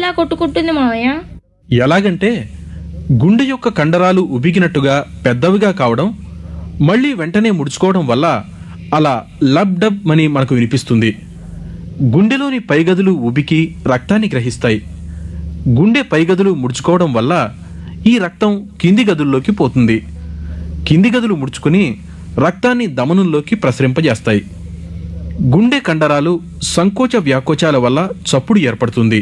ఎలా కొట్టుకుంటుంది మావయ్య ఎలాగంటే గుండె యొక్క కండరాలు ఉబికినట్టుగా పెద్దవిగా కావడం మళ్ళీ వెంటనే ముడుచుకోవడం వల్ల అలా లబ్ డబ్ అని మనకు వినిపిస్తుంది గుండెలోని పైగదులు ఉబికి రక్తాన్ని గ్రహిస్తాయి గుండె పైగదులు ముడుచుకోవడం వల్ల ఈ రక్తం కింది గదుల్లోకి పోతుంది కింది గదులు ముడుచుకుని రక్తాన్ని దమనంలోకి ప్రసరింపజేస్తాయి గుండె కండరాలు సంకోచ వ్యాకోచాల వల్ల చప్పుడు ఏర్పడుతుంది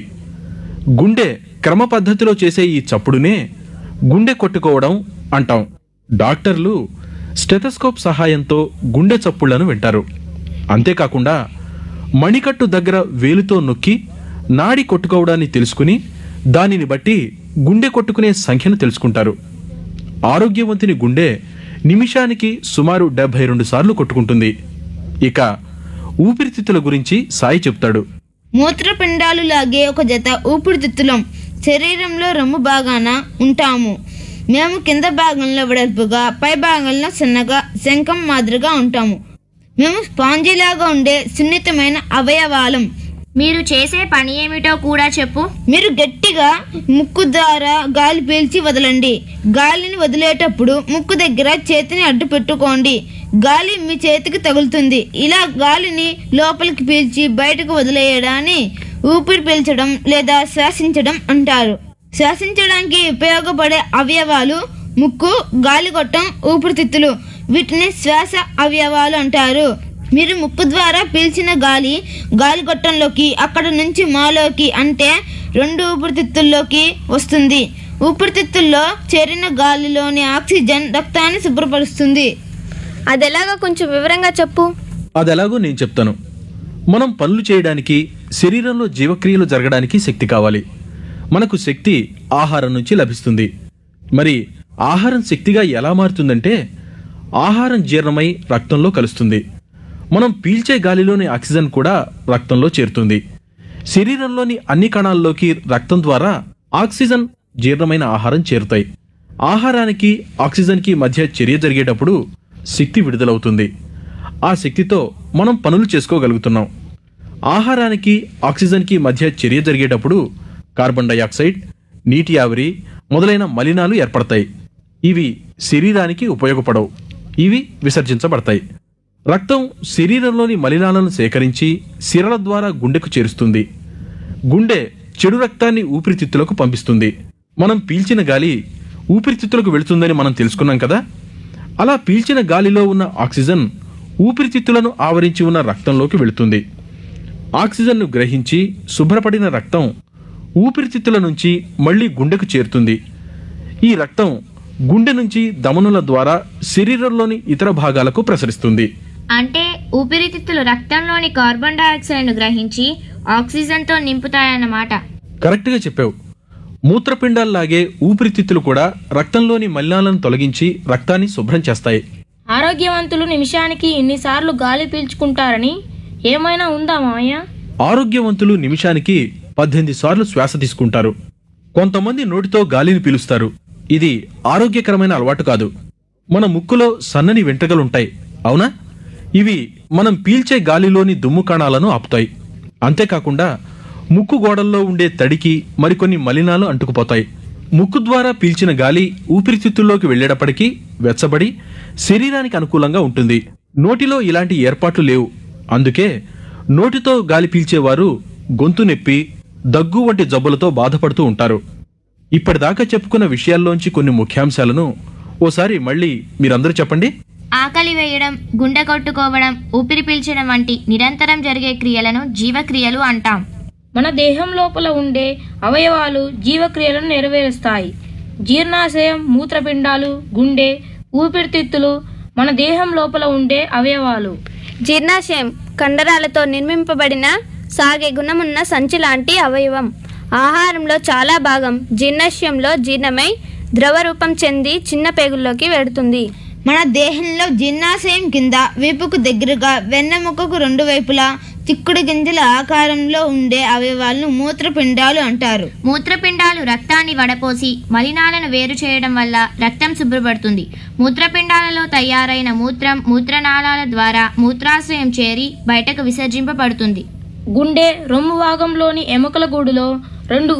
గుండె క్రమ పద్ధతిలో చేసే ఈ చప్పుడునే గుండె కొట్టుకోవడం అంటాం డాక్టర్లు స్టెథస్కోప్ సహాయంతో గుండె చప్పుళ్లను వింటారు అంతేకాకుండా మణికట్టు దగ్గర వేలుతో నొక్కి నాడి కొట్టుకోవడాన్ని తెలుసుకుని దానిని బట్టి గుండె కొట్టుకునే సంఖ్యను తెలుసుకుంటారు ఆరోగ్యవంతుని గుండె నిమిషానికి సుమారు డెబ్బై రెండు సార్లు కొట్టుకుంటుంది ఇక ఊపిరితిత్తుల గురించి సాయి చెప్తాడు మూత్రపిండాలు లాగే ఒక జత ఊపిరితిత్తులం శరీరంలో రొమ్ము భాగాన ఉంటాము మేము కింద భాగంలో వెడల్పుగా పై భాగంలో సన్నగా శంఖం మాదిరిగా ఉంటాము మేము స్పాంజిలాగా ఉండే సున్నితమైన అవయవాలం మీరు చేసే పని ఏమిటో కూడా చెప్పు మీరు గట్టిగా ముక్కు ద్వారా గాలి పీల్చి వదలండి గాలిని వదిలేటప్పుడు ముక్కు దగ్గర చేతిని అడ్డు పెట్టుకోండి గాలి మీ చేతికి తగులుతుంది ఇలా గాలిని లోపలికి పీల్చి బయటకు వదిలేయడాన్ని ఊపిరి పీల్చడం లేదా శ్వాసించడం అంటారు శ్వాసించడానికి ఉపయోగపడే అవయవాలు ముక్కు గాలిగొట్టం ఊపిరితిత్తులు వీటిని శ్వాస అవయవాలు అంటారు మీరు ముక్కు ద్వారా పీల్చిన గాలి గాలిగొట్టంలోకి అక్కడ నుంచి మాలోకి అంటే రెండు ఊపిరితిత్తుల్లోకి వస్తుంది ఊపిరితిత్తుల్లో చేరిన గాలిలోని ఆక్సిజన్ రక్తాన్ని శుభ్రపరుస్తుంది అదెలాగో కొంచెం వివరంగా చెప్పు అదెలాగో నేను చెప్తాను మనం పనులు చేయడానికి శరీరంలో జీవక్రియలు జరగడానికి శక్తి కావాలి మనకు శక్తి ఆహారం నుంచి లభిస్తుంది మరి ఆహారం శక్తిగా ఎలా మారుతుందంటే ఆహారం జీర్ణమై రక్తంలో కలుస్తుంది మనం పీల్చే గాలిలోని ఆక్సిజన్ కూడా రక్తంలో చేరుతుంది శరీరంలోని అన్ని కణాల్లోకి రక్తం ద్వారా ఆక్సిజన్ జీర్ణమైన ఆహారం చేరుతాయి ఆహారానికి ఆక్సిజన్కి మధ్య చర్య జరిగేటప్పుడు శక్తి విడుదలవుతుంది ఆ శక్తితో మనం పనులు చేసుకోగలుగుతున్నాం ఆహారానికి ఆక్సిజన్కి మధ్య చర్య జరిగేటప్పుడు కార్బన్ డయాక్సైడ్ నీటి ఆవిరి మొదలైన మలినాలు ఏర్పడతాయి ఇవి శరీరానికి ఉపయోగపడవు ఇవి విసర్జించబడతాయి రక్తం శరీరంలోని మలినాలను సేకరించి సిరల ద్వారా గుండెకు చేరుస్తుంది గుండె చెడు రక్తాన్ని ఊపిరితిత్తులకు పంపిస్తుంది మనం పీల్చిన గాలి ఊపిరితిత్తులకు వెళుతుందని మనం తెలుసుకున్నాం కదా అలా పీల్చిన గాలిలో ఉన్న ఆక్సిజన్ ఊపిరితిత్తులను ఆవరించి ఉన్న రక్తంలోకి వెళుతుంది ఆక్సిజన్ను గ్రహించి శుభ్రపడిన రక్తం ఊపిరితిత్తుల నుంచి మళ్ళీ గుండెకు చేరుతుంది ఈ రక్తం గుండె నుంచి దమనుల ద్వారా శరీరంలోని ఇతర భాగాలకు ప్రసరిస్తుంది అంటే ఊపిరితిత్తులు రక్తంలోని కార్బన్ డయాక్సైడ్ను గ్రహించి ఆక్సిజన్తో నింపుతాయన్నమాట కరెక్ట్గా చెప్పావు మూత్రపిండాల్లాగే ఊపిరితిత్తులు కూడా రక్తంలోని మలినాలను తొలగించి రక్తాన్ని శుభ్రం చేస్తాయి ఆరోగ్యవంతులు నిమిషానికి ఇన్నిసార్లు గాలి పీల్చుకుంటారని ఏమైనా ఉందా మావయ్య ఆరోగ్యవంతులు నిమిషానికి పద్దెనిమిది సార్లు శ్వాస తీసుకుంటారు కొంతమంది నోటితో గాలిని పీలుస్తారు ఇది ఆరోగ్యకరమైన అలవాటు కాదు మన ముక్కులో సన్నని వెంట్రుకలుంటాయి అవునా ఇవి మనం పీల్చే గాలిలోని దుమ్ము కణాలను ఆపుతాయి అంతేకాకుండా ముక్కు గోడల్లో ఉండే తడికి మరికొన్ని మలినాలు అంటుకుపోతాయి ముక్కు ద్వారా పీల్చిన గాలి ఊపిరితిత్తుల్లోకి వెళ్ళేటప్పటికీ వెచ్చబడి శరీరానికి అనుకూలంగా ఉంటుంది నోటిలో ఇలాంటి ఏర్పాట్లు లేవు అందుకే నోటితో గాలి పీల్చేవారు గొంతు నొప్పి దగ్గు వంటి జబ్బులతో బాధపడుతూ ఉంటారు ఇప్పటిదాకా చెప్పుకున్న విషయాల్లోంచి కొన్ని ముఖ్యాంశాలను ఓసారి మళ్ళీ మీరందరూ చెప్పండి ఆకలి వేయడం గుండె కొట్టుకోవడం ఊపిరి పీల్చడం వంటి నిరంతరం జరిగే క్రియలను జీవక్రియలు అంటాం మన దేహం లోపల ఉండే అవయవాలు జీవక్రియలను నెరవేరుస్తాయి జీర్ణాశయం మూత్రపిండాలు గుండె ఊపిరితిత్తులు మన దేహం లోపల ఉండే అవయవాలు జీర్ణాశయం కండరాలతో నిర్మింపబడిన సాగే గుణమున్న సంచి లాంటి అవయవం ఆహారంలో చాలా భాగం జీర్ణాశయంలో జీర్ణమై ద్రవ రూపం చెంది చిన్న పేగుల్లోకి వెడుతుంది మన దేహంలో జీర్ణాశయం కింద వీపుకు దగ్గరగా వెన్నెముకకు రెండు వైపులా చిక్కుడు గింజల ఆకారంలో ఉండే అవయవాలను మూత్రపిండాలు అంటారు మూత్రపిండాలు రక్తాన్ని వడపోసి మలినాలను వేరు చేయడం వల్ల రక్తం శుభ్రపడుతుంది మూత్రపిండాలలో తయారైన మూత్రం మూత్రనాళాల ద్వారా మూత్రాశయం చేరి బయటకు విసర్జింపబడుతుంది గుండె రొమ్ము భాగంలోని ఎముకల గూడులో రెండు